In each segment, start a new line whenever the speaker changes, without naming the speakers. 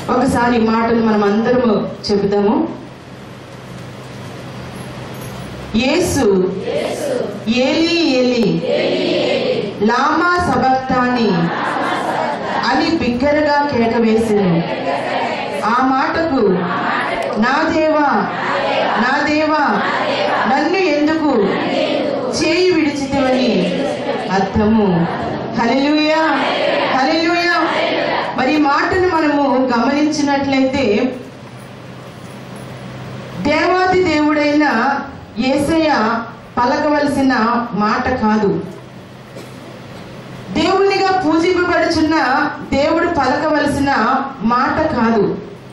ఒకసారి ఈ మాటలు మనం అందరము చెబుదాము యేసు ఏలి ఏలి లామా సబక్తాని అని బిగ్గరగా కేక వేసింది ఆ మాటకు నా దేవా నా దేవా నన్ను ఎందుకు చేయి విడిచితివని అర్థము హల్లెలూయా హల్లెలూయా మరి ఈ మాటను మనము గమనించినట్లయితే దేవాది దేవుడైన యేసయ్య పలకవలసిన మాట కాదు దేవునిగా పూజింపబడుచున్న దేవుడు పలకవలసిన మాట కాదు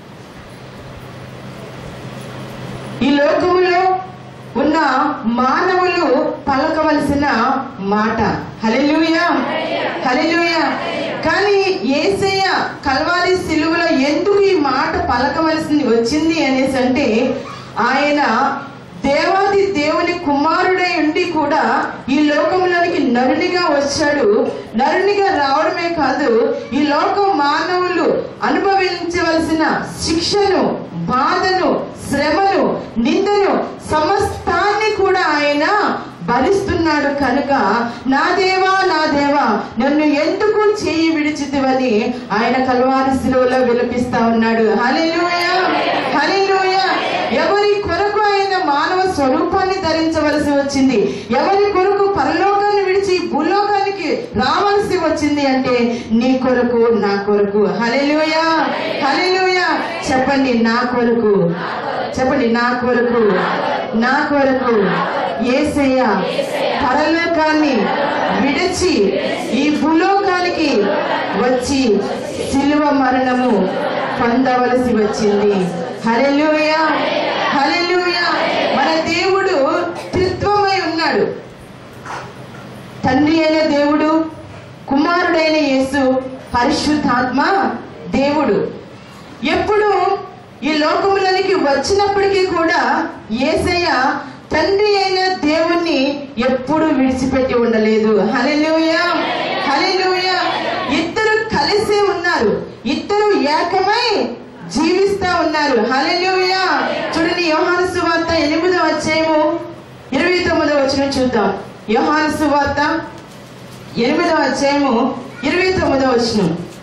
ఈ లోకములో ఉన్న మానవులు పలకవలసిన మాట హల్లెలూయా హల్లెలూయా కానీ యేసయ్య కల్వారి సిలువలో ఎందుకు ఈ మాట పలకవలసి వచ్చింది అనేసి అంటే ఆయన దేవాది దేవుని కుమారుడై ఉండి కూడా ఈ లోకంలోనికి నరునిగా వచ్చాడు నరునిగా రావడమే కాదు ఈ లోకం మానవులు అనుభవించవలసిన శిక్షను బాధను శ్రమను నిందను సమస్తాన్ని కూడా ఆయన భరిస్తున్నాడు కనుక నా దేవా నా దేవా నన్ను ఎందుకు చేయి విడిచితివని ఆయన కల్వారి శిలువలో విలపిస్తా ఉన్నాడు హల్లెలూయా హల్లెలూయా ఎవరి కొరకు ఆయన మానవ స్వరూపాన్ని ధరించవలసి వచ్చింది ఎవరి కొరకు పరలోకాన్ని విడిచి భూలోకానికి రావాల్సి వచ్చింది అంటే నీ కొరకు నా కొరకు హల్లెలూయా హల్లెలూయా చెప్పండి నా కొరకు చెప్పండి నా కొరకు నా కొరకు ఏసయ్య పరలోకాన్ని విడిచి ఈ భూలోకానికి వచ్చి శిలువ మరణము పొందవలసి వచ్చింది హల్లెలూయా హల్లెలూయా మన దేవుడు త్రిత్వమై ఉన్నాడు తండ్రి అయిన దేవుడు కుమారుడైన యేసు పరిశుద్ధాత్మ దేవుడు ఎప్పుడు ఈ లోకములోనికి వచ్చినప్పటికీ కూడా యేసయ్య తండ్రి అయిన దేవుణ్ణి ఎప్పుడు విడిచిపెట్టి ఉండలేదు హల్లెలూయా హల్లెలూయా ఇద్దరు కలిసి ఉన్నారు ఇద్దరు ఏకమై జీవిస్తా ఉన్నారు హల్లెలూయా చూడండి యోహాను సువార్త ఎనిమిదో అధ్యాయము ఇరవై తొమ్మిదో వచ్చిన చూద్దాం యోహాను సువార్త ఎనిమిదో అధ్యాయము ఇరవై తొమ్మిదో వచ్చిన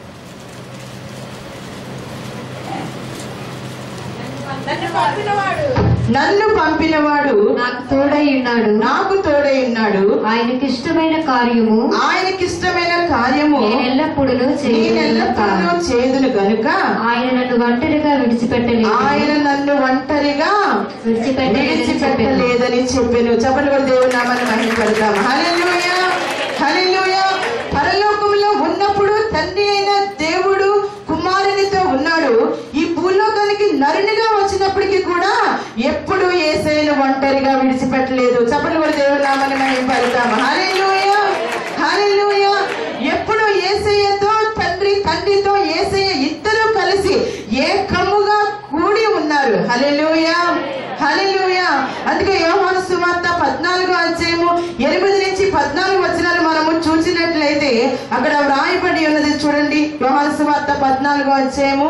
నన్ను పంపినవాడు
నన్ను పంపినవాడు
నాకు తోడై ఉన్నాడు
నాకు తోడై ఉన్నాడు
ఆయనకి ఇష్టమైన కార్యము
ఆయనకిష్టమైన కార్యము
నేను ఎల్లప్పుడూ
నేనెల్లప్పుడూ చేదును గనుక
ఆయన నన్ను ఒంటరిగా విడిచిపెట్టలేదు
ఆయన నన్ను ఒంటరిగా
విడిచిపెట్టలేదని చెప్పాను
విడిచిపెట్టలేదని చెప్పాను చెప్పండి కూడా దేవుని నామాన్ని మహిమపడతాం హల్లెలూయా హల్లెలూయా పరలోకంలో ఉన్నప్పుడు తండ్రి అయిన దేవుడు కుమారునితో ఉన్నాడు ఈ భూలోకానికి నరునిగా వచ్చినప్పటికీ కూడా ఎప్పుడు ఏసైను ఒంటరిగా విడిచిపెట్టలేదు చెప్పండి కూడా దేవుని నామాన్ని మహిమపడతాం హల్లెలూయా హల్లెలూయా ఎప్పుడు ఏసయ్యతో తండ్రి తండ్రితో ఏసయ్య ఇద్దరు కలిసి ఏకముగా కూడి ఉన్నారు హల్లెలూయా హల్లెలూయా అందుకే యోహాను సువార్త పద్నాలుగో అధ్యాయము ఎనిమిది నుంచి పద్నాలుగు వచనాలు మనము చూసినట్లయితే అక్కడ వ్రాయబడి ఉన్నది చూడండి యోహాను సువార్త పద్నాలుగో అధ్యాయము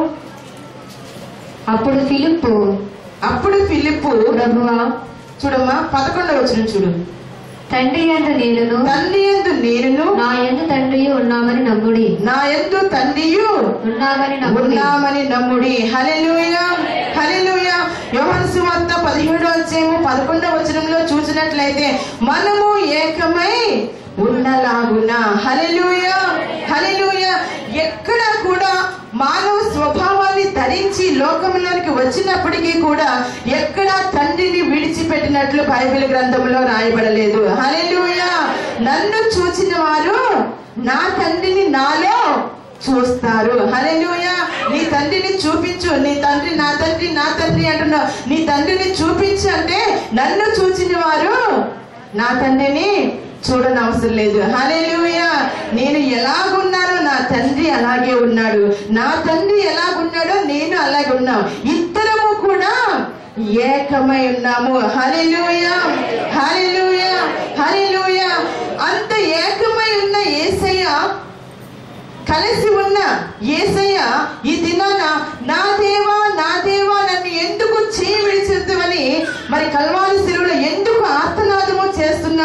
అప్పుడు ఫిలిప్పు
అప్పుడు ఫిలిప్పు
ప్రభువా
చూడమ్మా పదకొండవ వచ్చిన చూడు
తండ్రి అందు నేనును
తండ్రి ఎందు నేనును
నా ఎందు తండ్రి ఉన్నామని నమ్ముడి
నా ఎందు తండ్రియు
ఉన్నామని నమ్ముడి
ఉన్నామని నమ్ముడి హల్లెలూయా హల్లెలూయా యోహాను సువార్త పదిహేడో అధ్యాయము పదకొండవ వచనంలో చూసినట్లయితే మనము ఏకమై ఉన్నలాగున హల్లెలూయా హల్లెలూయా ఎక్కడ కూడా మానవ స్వభావాన్ని ధరించి లోకంలోనికి వచ్చినప్పటికీ కూడా ఎక్కడ తండ్రిని విడిచిపెట్టినట్లు బైబిల్ గ్రంథంలో రాయబడలేదు హల్లెలూయా నన్ను చూచిన వారు నా తండ్రిని నాలో చూస్తారు హల్లెలూయా నీ తండ్రిని చూపించు నీ తండ్రి నా తండ్రి నా తండ్రి అంటున్నావు నీ తండ్రిని చూపించు అంటే నన్ను చూచిన వారు నా తండ్రిని చూడని అవసరం లేదు హల్లెలూయా నేను ఎలాగున్నానో నా తండ్రి అలాగే ఉన్నాడు నా తండ్రి ఎలాగున్నాడో నేను అలాగే ఉన్నాం ఇద్దరము కూడా ఏకమై ఉన్నాము హల్లెలూయా హల్లెలూయా హల్లెలూయా అంత ఏకమై ఉన్న యేసయ్య కలిసి ఉన్న ఏసయ్య ఈ దినాన నా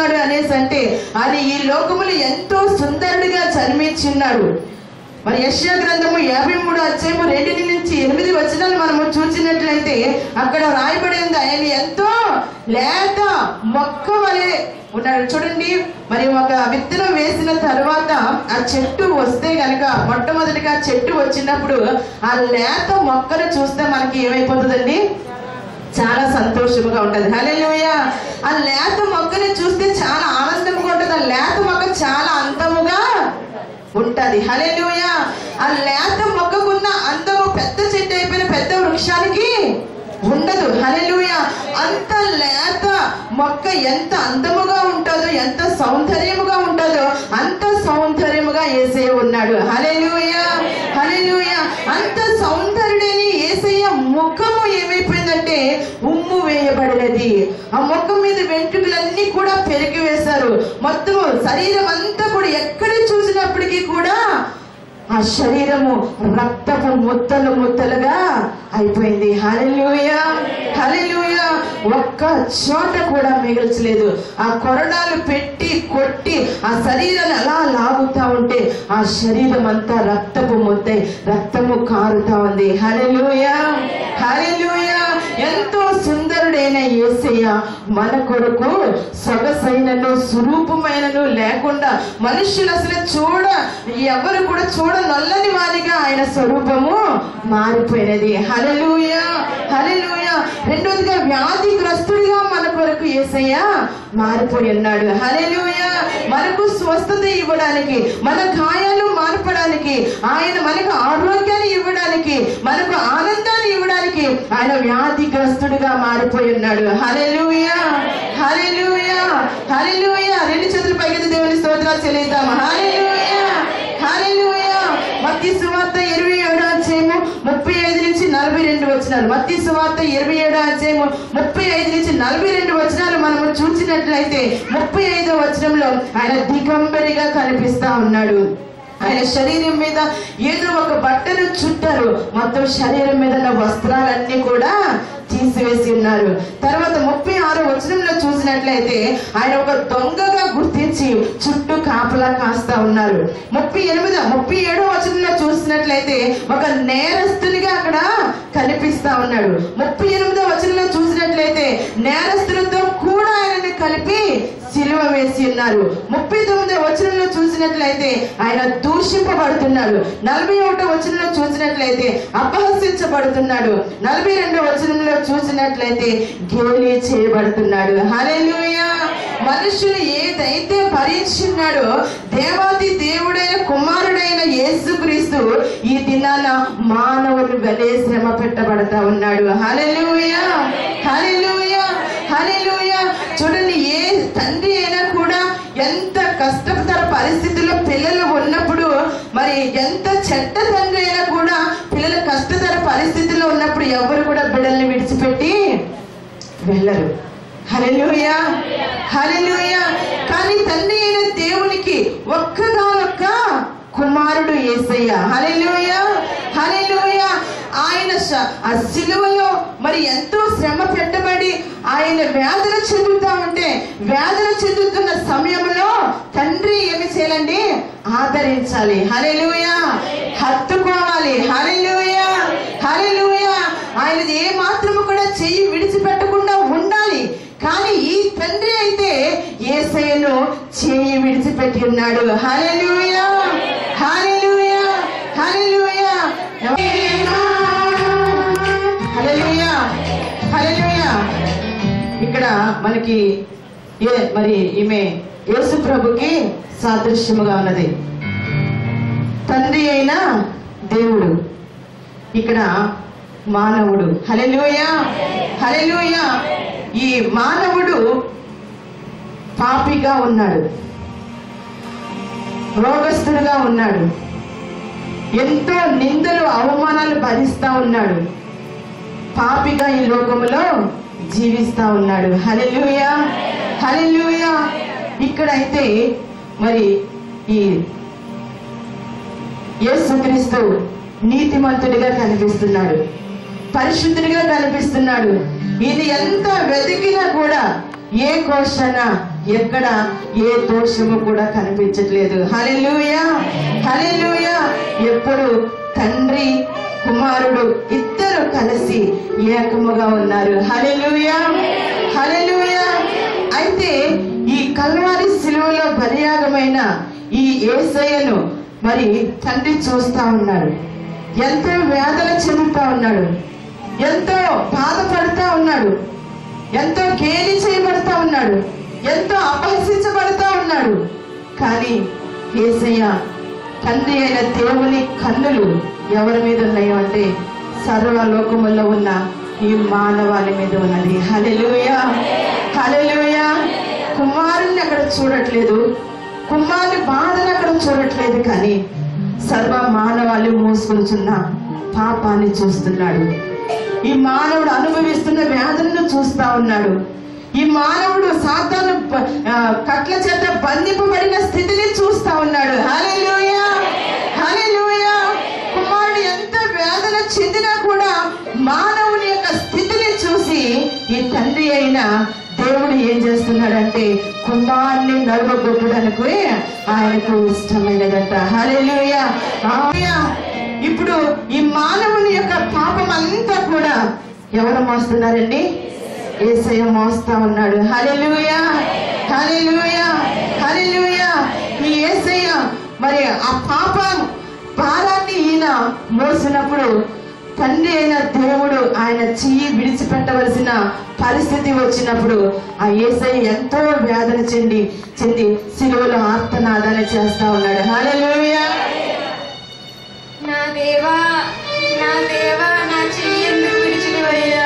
ఉన్నాడు అనేసి అంటే ఆయన ఈ లోకములు ఎంతో సుందరుడిగా జన్మించున్నాడు మరి యశ్యా గ్రంథము యాభై మూడు అధ్యాయము రెండు నుంచి ఎనిమిది వచనాలు మనము చూసినట్లయితే అక్కడ రాయబడింది ఆయన ఎంతో లేత మొక్క వలె ఉన్నాడు చూడండి మరి ఒక విత్తనం వేసిన తర్వాత ఆ చెట్టు వస్తే గనక మొట్టమొదటిగా చెట్టు వచ్చినప్పుడు ఆ లేత మొక్కను చూస్తే మనకి ఏమైపోతుందండి చాలా సంతోషముగా ఉంటది హల్లెలూయ ఆ లేత మొక్కని చూస్తే చాలా ఆనందంగా ఉంటది ఆ లేత మొక్క చాలా అంతముగా ఉంటది హల్లెలూయ ఆ లేత మొక్కకున్న అందము పెద్ద చెట్టు అయిపోయిన పెద్ద వృక్షానికి ఉండదు హల్లెలూయ అంత లేత మొక్క ఎంత అందముగా ఉంటుందో ఎంత సౌందర్యముగా ఉంటుందో అంత సౌందర్యముగా ఏసయ్య ఉన్నాడు హల్లెలూయ హల్లెలూయ అంత సౌందర్యుడని ఏసయ్య ముఖము ఏమైపోయిందంటే ఉమ్ము వేయబడినది ఆ ముఖం మీద వెంట్రుకలన్నీ కూడా పెరిగి వేశారు మొత్తం శరీరం అంతా కూడా ఎక్కడ చూసినప్పటికీ కూడా ఆ శరీరము రక్తపు ముద్దలు ముద్దలుగా అయిపోయింది హల్లెలూయ హల్లెలూయ ఒక్క చోట కూడా మిగల్చలేదు ఆ కొరడాలు పెట్టి కొట్టి ఆ శరీరాన్ని అలా లాగుతా ఉంటే ఆ శరీరం అంతా రక్తపు ముద్దై రక్తము కారుతా ఉంది హల్లెలూయ హల్లెలూయ ఎంతో సుందరుడైన యేసయ్య మన కొరకు సొగసైనను స్వరూపమైనను లేకుండా మనుషులు అసలు చూడ ఎవరు కూడా చూడ నల్లని వారిగా ఆయన స్వరూపము మారిపోయినది హలలుయ హలలుయ రెండోదిగా వ్యాధిగ్రస్తుడిగా మన కొరకు యేసయ్య మారిపోయి ఉన్నాడు హలలుయ మనకు స్వస్థత ఇవ్వడానికి మన గాయాలు మార్పడానికి ఆయన మనకు ఆరోగ్యాన్ని ఇవ్వడానికి మనకు ఆనందాన్ని ఇవ్వడానికి ఆయన వ్యాధిగ్రస్తుడిగా మారిపోయి ఉన్నాడు హలలుయ హలలుయ హలలుయ రెండు చేతులు పైకి దేవుని స్తోత్రాలు చెల్లిద్దాం హలలుయ హలలుయ మత్తి సువార్త ఇరవై ఏడో అధ్యాయము ముప్పై ఐదు నుంచి నలభై రెండు వచనాలు మత్తి సువార్త ఇరవై ఏడో అధ్యాయము ముప్పై ఐదు నుంచి నలభై రెండు వచనాలు మనము చూసినట్లయితే ముప్పై ఐదో వచనంలో ఆయన దిగంబరిగా కనిపిస్తా ఉన్నాడు ఆయన శరీరం మీద ఏదో ఒక బట్టను చుట్టారు మొత్తం శరీరం మీద ఉన్న వస్త్రాలన్నీ కూడా తీసివేసి ఉన్నారు తర్వాత ముప్పై ఆరో వచనంలో చూసినట్లయితే ఆయన ఒక దొంగగా గుర్తించి చుట్టూ కాపలా కాస్తా ఉన్నారు ముప్పై ఎనిమిది ముప్పై ఏడో వచనంలో చూసినట్లయితే ఒక నేరస్తునిగా అక్కడ కనిపిస్తా ఉన్నాడు ముప్పై ఎనిమిదో వచనంలో చూసినట్లయితే నేరస్తులతో కూడా ఆయనని కలిపి సిలువ వేసి ఉన్నారు ముప్పై తొమ్మిదో వచనంలో చూసినట్లయితే ఆయన దూషింపబడుతున్నాడు నలభై ఒకటో వచనంలో చూసినట్లయితే అపహసించబడుతున్నాడు నలభై రెండో వచనంలో చూసినట్లయితే గేలి చేయబడుతున్నాడు హల్లెలూయా మనుషులు ఏదైతే భరించున్నాడో దేవాది దేవుడైన కుమారుడైన యేసుక్రీస్తు ఈ దినాన మానవుని వెలే శ్రమ పెట్టబడతా ఉన్నాడు హల్లెలూయా హల్లెలూయా హల్లెలూయా చూడండి ఏ తండ్రి అయినా కూడా ఎంత కష్టతర పరిస్థితుల్లో పిల్లలు ఉన్నప్పుడు మరి ఎంత చెడ్డ తండ్రి అయినా కూడా పిల్లలు కష్టతర పరిస్థితుల్లో ఉన్నప్పుడు ఎవరు కూడా బిడ్డల్ని విడిచిపెట్టి వెళ్ళరు హల్లెలూయా హల్లెలూయా కానీ తండ్రి అయిన దేవునికి ఒక్కగానొక్క కుమారుడు యేసయ్య హల్లెలూయా హల్లెలూయా ఆయన శ- ఆ సిలువలో మరి ఎంతో శ్రమ పెట్టబడి ఆయన వేదన చెందుతా ఉంటే వేదన చెందుతున్న సమయంలో తండ్రి ఏమి చేయాలండి ఆదరించాలి హల్లెలూయా హత్తుకోవాలి హల్లెలూయా హల్లెలూయా ఆయన ఏ మాత్రము కూడా చెయ్యి విడిచిపెట్టకుండా ఉండాలి కానీ ఈ తండ్రి అయితే ఏసయ్యను చేయి విడిచిపెట్టి ఉన్నాడు హల్లెలూయా హల్లెలూయా హల్లెలూయా హల్లెలూయా హల్లెలూయా ఇక్కడ మనకి ఏ మరి ఈమె యేసు ప్రభుకి సాదృశ్యముగా ఉన్నది తండ్రి అయిన దేవుడు ఇక్కడ మానవుడు హల్లెలూయా హల్లెలూయా ఈ మానవుడు పాపిగా ఉన్నాడు రోగస్తుడుగా ఉన్నాడు ఎంతో నిందలు అవమానాలు భరిస్తా ఉన్నాడు పాపిగా ఈ లోకములో జీవిస్తా ఉన్నాడు హల్లెలూయా హల్లెలూయా ఇక్కడైతే మరి ఈ యేసుక్రీస్తు నీతిమంతుడిగా కనిపిస్తున్నాడు పరిశుద్ధుడిగా కనిపిస్తున్నాడు ఇది ఎంత వెతికినా కూడా ఏ ఘోషణ ఎక్కడ ఏ దోషము కూడా కనిపించట్లేదు హల్లెలూయా హల్లెలూయా ఎప్పుడు తండ్రి కుమారుడు ఇద్దరు కలిసి ఏకముగా ఉన్నారు హల్లెలూయా హల్లెలూయా అయితే ఈ కల్వారి శిలువలో బలియాగమైన ఈ ఏసయ్యను మరి తండ్రి చూస్తా ఉన్నాడు ఎంతో వేదన చెందుతా ఉన్నాడు ఎంతో బాధపడతా ఉన్నాడు ఎంతో గేలి చేయబడతా ఉన్నాడు ఎంతో అపహసించబడతా ఉన్నాడు కానీ ఏసయ్య తండ్రి అయిన దేవుని కన్నులు ఎవరి మీద ఉన్నాయో అంటే సర్వలోకములో ఉన్న ఈ మానవాళి మీద ఉన్నది హలెలుయా హలెలుయా కుమారుణ్ణి అక్కడ చూడట్లేదు కుమారుని బాధను అక్కడ చూడట్లేదు కానీ సర్వ మానవాళి మోసుకొచ్చున్న పాపాన్ని చూస్తున్నాడు ఈ మానవుడు అనుభవిస్తున్న వ్యాధులను చూస్తా ఉన్నాడు ఈ మానవుడు సాతాను ప- ఆ, కట్ల చేత బంధింపబడిన స్థితిని చూస్తా ఉన్నాడు హల్లెలూయా హల్లెలూయా కుమారుడు ఎంత వేదన చెందినా కూడా మానవుని యొక్క స్థితిని చూసి ఈ తండ్రి అయిన దేవుడు ఏం చేస్తున్నాడంటే కుమారుని నడవగొట్టడానికి ఆయనకు ఇష్టమైనదంట హల్లెలూయా హల్లెలూయా. ఇప్పుడు ఈ మానవుని యొక్క పాపం అంతా కూడా ఎవరు మోస్తున్నారండి ఏసయ్య మోస్తా ఉన్నాడు హల్లెలూయా హల్లెలూయా హల్లెలూయా ఈ ఏసయ్య మరి ఆ పాపం భారాన్ని ఈయన మోసినప్పుడు తండ్రి అయిన దేవుడు ఆయన చెయ్యి విడిచిపెట్టవలసిన పరిస్థితి వచ్చినప్పుడు ఆ ఏసయ్య ఎంతో వేదన చెంది చెంది సిలువలో ఆర్తనాదాన్ని చేస్తా ఉన్నాడు హల్లెలూయా
నా దేవా నా దేవా నా చెయ్యి ఎందుకు విడిచిపోయా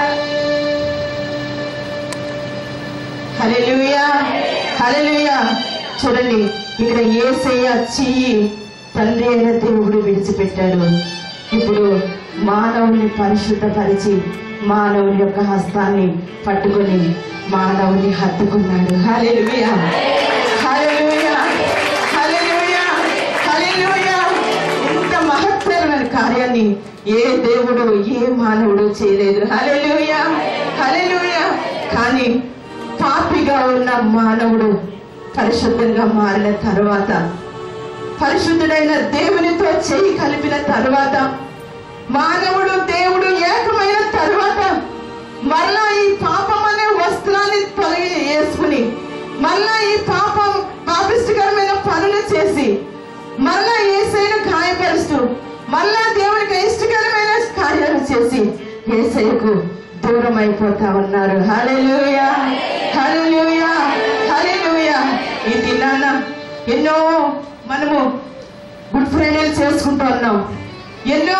హల్లెలూయా హల్లెలూయా చూడండి ఇక్కడ ఏసయ్య చెయ్యి తండ్రి అయిన దేవుడు విడిచిపెట్టాడు ఇప్పుడు మానవుని పరిశుద్ధపరిచి మానవుని యొక్క హస్తాన్ని పట్టుకొని మానవుని హత్తుకున్నాడు హల్లెలూయా హల్లెలూయా హల్లెలూయా హల్లెలూయా ఇంత మహత్తరమైన కార్యాన్ని ఏ దేవుడు ఏ మానవుడు చేయలేదు హల్లెలూయా హల్లెలూయా కానీ పాపిగా ఉన్న మానవుడు పరిశుద్ధంగా మారిన తరువాత పరిశుద్ధుడైన దేవునితో చేయి కలిపిన తరువాత మానవుడు దేవుడు ఏకమైన తరువాత మరలా ఈ పాపం అనే వస్త్రాన్ని తొలగి వేసుకుని మరలా ఈ పాపం పాపిష్టకరమైన పనులు చేసి మరలా ఏసైను గాయపరుస్తూ మరలా దేవునికి ఇష్టకరమైన కార్యాలు చేసి ఏసయ్యకు దూరం అయిపోతా ఉన్నారు హల్లెలూయా హల్లెలూయా హల్లెలూయా ఈ దినాన ఎన్నో మనము గుడ్ ఫ్రైడే చేసుకుంటూ ఉన్నాం ఎన్నో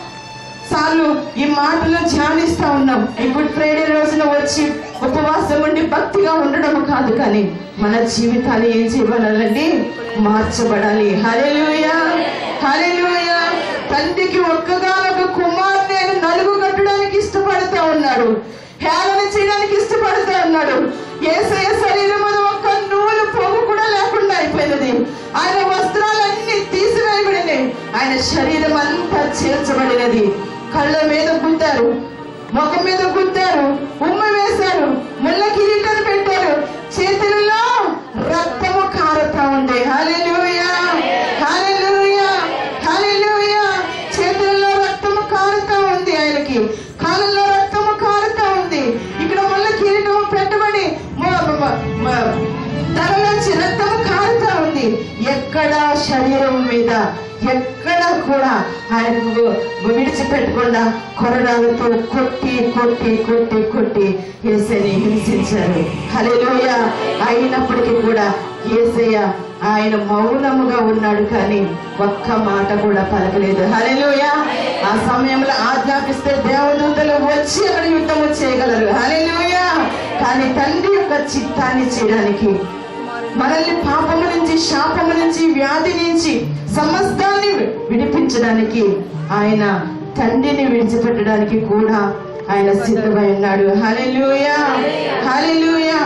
సార్లు ఈ మాటలు ధ్యానిస్తా ఉన్నాం ఈ గుడ్ ఫ్రైడే రోజున వచ్చి ఉపవాసం ఉండి భక్తిగా ఉండడం కాదు కానీ మన జీవితాలు ఏం చేయబడాలండి మార్చబడాలి హల్లెలూయా హల్లెలూయా తండ్రికి ఒక్కగానొక కుమారుని ఆయన నలుగు కట్టడానికి ఇష్టపడుతూ ఉన్నాడు హేళన చేయడానికి ఇష్టపడుతూ ఉన్నాడు ఏసయ శరీరం మీద ఒక్క నూలు పొగు కూడా లేకుండా అయిపోయినది ఆయన వస్త్రాలన్నీ తీసివేయబడినాయి ఆయన శరీరం అంతా చేర్చబడినది కళ్ళ మీద గుద్దారు ముఖం మీద గుద్దారు ఉమ్మ వేశారు ముళ్ళ కిరీటాలు పెట్టారు చేతులలో రక్తము కారుతా ఉంది హల్లెలూయా హల్లెలూయా హల్లెలూయా చేతులలో రక్తము కారుతా ఉంది ఆయనకి కాళ్ళలో రక్తము కారుతా ఉంది ఇక్కడ ముళ్ళ కిరీటము పెట్టబడి మ- మ- మ- తలలోంచి రక్తము కారుతా ఉంది ఎక్కడ శరీరం మీద ఎక్కడ కూడా ఆయనకు విడిచిపెట్టకుండా కొరడాలతో కొట్టి కొట్టి కొట్టి కొట్టి ఏసైని హింసించారు హల్లెలూయ అయినప్పటికీ కూడా ఏసయ్య ఆయన మౌనముగా ఉన్నాడు కానీ ఒక్క మాట కూడా పలకలేదు హల్లెలూయ ఆ సమయంలో ఆజ్ఞాపిస్తే దేవదూతలు వచ్చి అక్కడ యుద్ధము చేయగలరు హల్లెలూయ కానీ తండ్రి యొక్క చిత్తాన్ని చేయడానికి మనల్ని పాపము నుంచి శాపము నుంచి వ్యాధి నుంచి సమస్తాన్ని విడిపించడానికి ఆయన తండ్రిని విడిచిపెట్టడానికి కూడా ఆయన సిద్ధమై ఉన్నాడు హల్లెలూయా హల్లెలూయా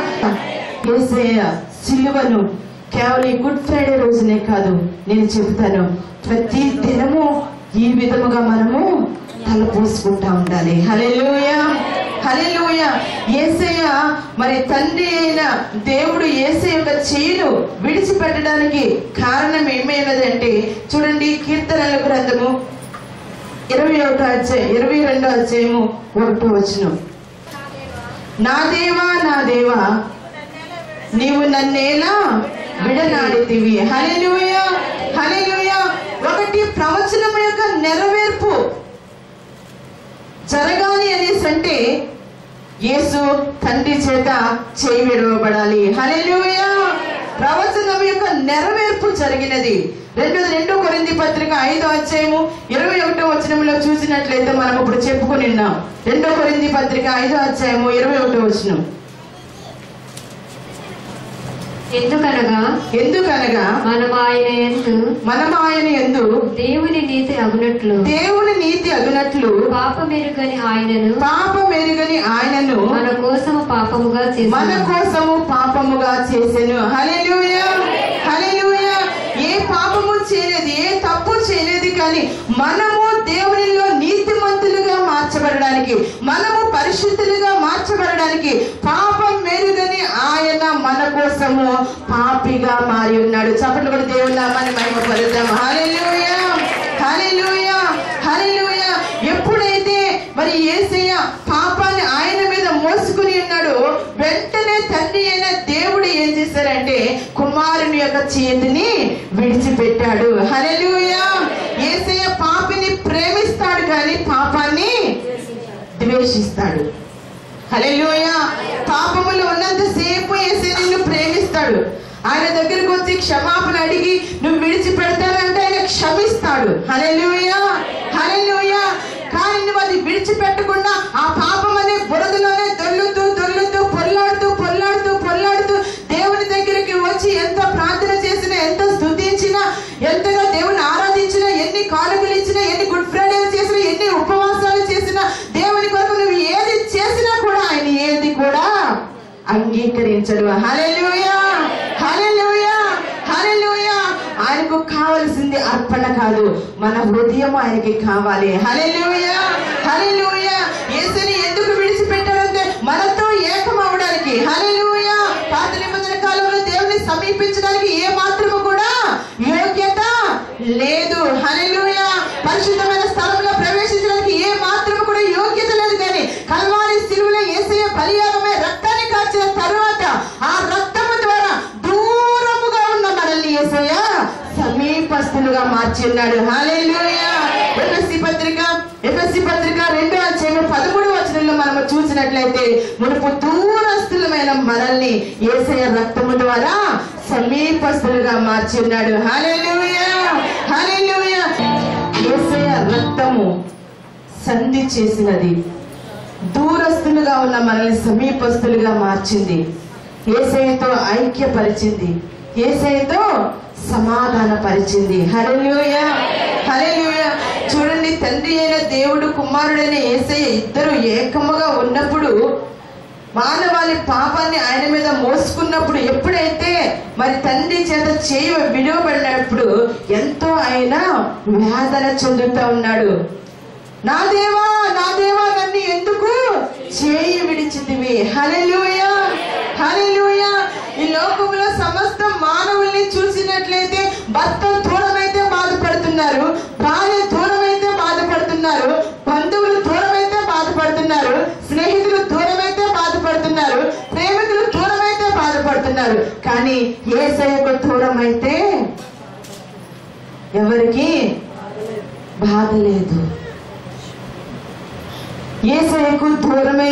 యేసయ్య సిలువను కేవలం ఈ గుడ్ ఫ్రైడే రోజునే కాదు నేను చెబుతాను ప్రతి దినము ఈ విధముగా మనము తలపోసుకుంటా ఉండాలి హల్లెలూయా హల్లెలూయ యేసయ్య మరి తండ్రి అయిన దేవుడు యేసయ్య యొక్క చేయును విడిచిపెట్టడానికి కారణం ఏమైనదంటే చూడండి కీర్తనల గ్రంథము ఇరవై ఒకటో అధ్యాయం ఇరవై రెండో అధ్యాయము ఒకటో వచనం నా దేవా నా దేవా నీవు నన్నేలా విడనాడితివి హల్లెలూయ హల్లెలూయ ఒకటి ప్రవచనం యొక్క నెరవేర్పు జరగాలి అనేసి అంటే యేసు తండ్రి చేత చేయి విడవబడాలి హల్లెలూయ ప్రవచనం యొక్క నెరవేర్పు జరిగినది రెండోది రెండో కొరింది పత్రిక ఐదో అధ్యాయము ఇరవై ఒకటో వచనంలో చూసినట్లయితే మనం ఇప్పుడు చెప్పుకుని ఉన్నాం రెండో కొరింది పత్రిక ఐదో అధ్యాయము ఇరవై ఒకటో వచనం
ఎందుకనగా
ఎందుకనగా
మనం ఆయన ఎందు
మనం ఆయన ఎందు
దేవుని నీతి అగునట్లు
దేవుని నీతి అగునట్లు
పాపమెరుగని ఆయనను
పాప మెరుగని ఆయనను
మన కోసము పాపముగా
మన
చేసి
కోసము పాపముగా చేసెను హల్లెలూయ హల్లెలూయ ఏ పాపము చేయలేదు ఏ తప్పు చేయలేదు కానీ మనము దేవునిలో నీతిమంతులుగా మార్చబడడానికి మనము పరిశుద్ధులుగా మార్చబడడానికి పాపం మెరుగని ఆయన మన కోసము పాపిగా మారి ఉన్నాడు చప్పట్లు కూడా దేవుని నామాన్ని మహిమ పలుద్దాం హల్లెలూయ హల్లెలూయ హల్లెలూయ ఎప్పుడైతే మరి యేసయ్య పాపాన్ని ఆయన మీద మోసుకుని ఉన్నాడో వెంటనే తండ్రి అయిన దేవుడు ఏం చేశారంటే కుమారుని యొక్క చేతిని విడిచిపెట్టాడు హల్లెలూయ యేసయ్య పాపిని ప్రేమిస్తాడు కానీ పాపాన్ని ద్వేషిస్తాడు హల్లెలూయ పాపములు ఉన్నంత సేపు యేసే నిన్ను ప్రేమిస్తాడు ఆయన దగ్గరకు వచ్చి క్షమాపణ అడిగి నువ్వు విడిచిపెడతానంటే ఆయన క్షమిస్తాడు హల్లెలూయ హల్లెలూయ కానీ నువ్వు అది విడిచిపెట్టకుండా ఆ పాపం అనే బురదలోనే దొల్లుతూ దొల్లుతూ పొల్లాడుతూ పొల్లాడుతూ పొల్లాడుతూ దేవుని దగ్గరికి వచ్చి ఎంత ప్రార్థన చేసినా ఎంత స్తుతించినా ఎంతగా దేవుని ఆరాధించినా ఎన్ని కానుకలు ఇచ్చినా ఎన్ని గుడ్ ఫ్రైడే చేసినా ఎన్ని ఉపవాసాలు చేసినా దేవుని కొరకు నువ్వు ఏది చేసినా కూడా ఆయన ఏది కూడా అంగీకరించడు హల్లెలూయా హల్లెలూయా హల్లెలూయా ఆయనకు కావలసింది అర్పణ కాదు మన హృదయం ఆయనకి కావాలి హల్లెలూయా హల్లెలూయా యేసుని ఎందుకు విడిచిపెట్టాడంటే మనతో ఏకం అవడానికి హల్లెలూయా పాత నిబంధన కాలంలో దేవుని సమీపించడానికి ఏ మాత్రము కూడా యోగ్యత లేదు హల్లెలూయా పరిశుద్ధమైన స్థలంలో ప్రవేశించడానికి ఏ మాత్రము కూడా యోగ్యత లేదు కానీ కల్వారి సిలువలో యేసయ్య బలియాగమే రక్తాన్ని కార్చిన తరువాత ఆ రక్తము ద్వారా దూరముగా ఉన్న మనల్ని యేసయ్య సమీపస్తులుగా మార్చి ఉన్నాడు హల్లెలూయా ఎఫ్ఎస్సి పత్రిక ఎఫ్ఎస్సి పత్రిక రెండో అధ్యాయం పదమూడు వచనంలో మనము చూసినట్లయితే మునుపు దూరస్తులమైన మనల్ని యేసయ్య రక్తము ద్వారా సమీపస్తులుగా మార్చి ఉన్నాడు హల్లెలూయా హల్లెలూయా యేసయ్య రక్తము సంధి చేసినది దూరస్తులుగా ఉన్న మనల్ని సమీపస్తులుగా మార్చింది ఏసైతో ఐక్యపరిచింది ఏసైతో సమాధాన పరిచింది హల్లెలూయ హల్లెలూయ చూడండి తండ్రి అయిన దేవుడు కుమారుడైన ఏసయ్య ఇద్దరు ఏకముగా ఉన్నప్పుడు మానవాళి పాపాన్ని ఆయన మీద మోసుకున్నప్పుడు ఎప్పుడైతే మరి తండ్రి చేత చేయి విడవబడినప్పుడు ఎంతో ఆయన వేదన చెందుతూ ఉన్నాడు నా దేవా నా దేవా నన్ను ఎందుకు చేయి విడిచితివి హల్లెలూయ హల్లెలూయ ఈ లోకంలో సమస్త మానవుల్ని చూసినట్లయితే భర్త దూరమైతే బాధపడుతున్నారు భార్య దూరమైతే బాధపడుతున్నారు బంధువులు దూరమైతే బాధపడుతున్నారు స్నేహితులు దూరమైతే బాధపడుతున్నారు ప్రేమికులు దూరమైతే బాధపడుతున్నారు కానీ ఏసయ్యకు దూరమైతే ఎవరికి బాధ లేదు ఏసయ్యకు దూరమై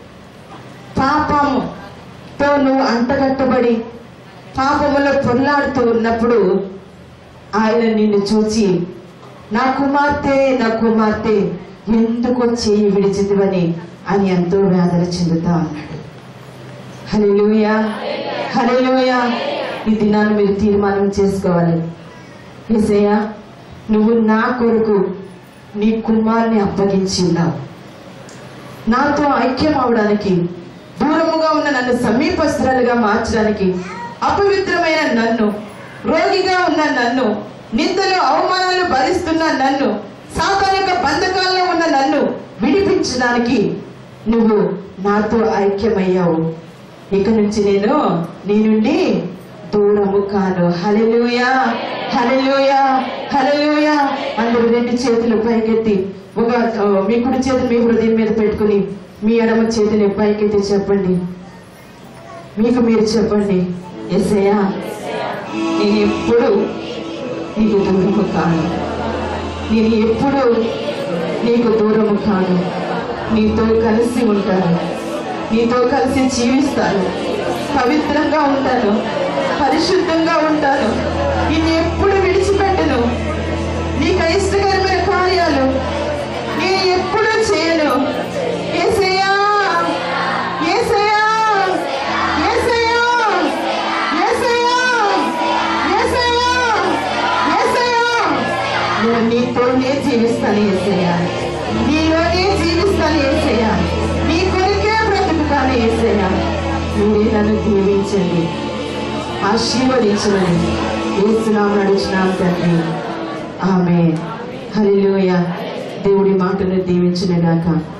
పాపముతో నువ్వు అంటగట్టబడి పాపములో పొల్లాడుతూ ఉన్నప్పుడు ఆయన నిన్ను చూచి నా కుమార్తె నా కుమార్తె ఎందుకు చేయి విడిచిదివని అని ఎంతో వేదన చెందుతా ఉన్నాడు హల్లెలూయా హల్లెలూయా ఈ దినాన్ని మీరు తీర్మానం చేసుకోవాలి ఏసయ్యా నువ్వు నా కొరకు నీ కుమార్ని అప్పగించి ఉన్నావు నాతో ఐక్యం అవడానికి దూరముగా ఉన్న నన్ను సమీపస్తురాలుగా మార్చడానికి అపవిత్రమైన నన్ను రోగిగా ఉన్న నన్ను నిందలు అవమానాలు భరిస్తున్న నన్ను సాతాన్ యొక్క బంధకాల్లో ఉన్న నన్ను విడిపించడానికి నువ్వు నాతో ఐక్యమయ్యావు ఇక నుంచి నేను నీ నుండి దూరము కాను హలెలుయా హలెలుయా హలెలుయా అందరూ రెండు చేతులు పైకెత్తి ఒక ఆ, మీ కుడి చేతులు మీ హృదయం మీద పెట్టుకుని మీ ఎడమ చేతిని పైకెత్తి చెప్పండి మీకు మీరు చెప్పండి ఎస్ఐయా నేను ఎప్పుడు నీకు దూరము కాను నేను ఎప్పుడు నీకు దూరము కాను నీతో కలిసి ఉంటాను నీతో కలిసి జీవిస్తాను పవిత్రంగా ఉంటాను పరిశుద్ధంగా ఉంటాను నిన్ను ఎప్పుడు విడిచిపెట్టను నీకు ఇష్టకరమైన కార్యాలు నేను ఎప్పుడు చేయను ఏసయ్యా ఏసయ్యా ఏసయ్యా ఏసయ్యా ఏసయ్యా ఏసయ్యా నేను నీతోనే జీవిస్తాను ఏసయ్యా నీలోనే జీవిస్తాను ఏసయ్యా నీ కొరికే బ్రతుకుతాను ఏసయ్యా మీరే నన్ను దీవించండి ఆశీర్వదించమని ఏసునాం నడుచున్నాం తండ్రి ఆమె హల్లెలూయా దేవుడి మాటను దీవించిన గాక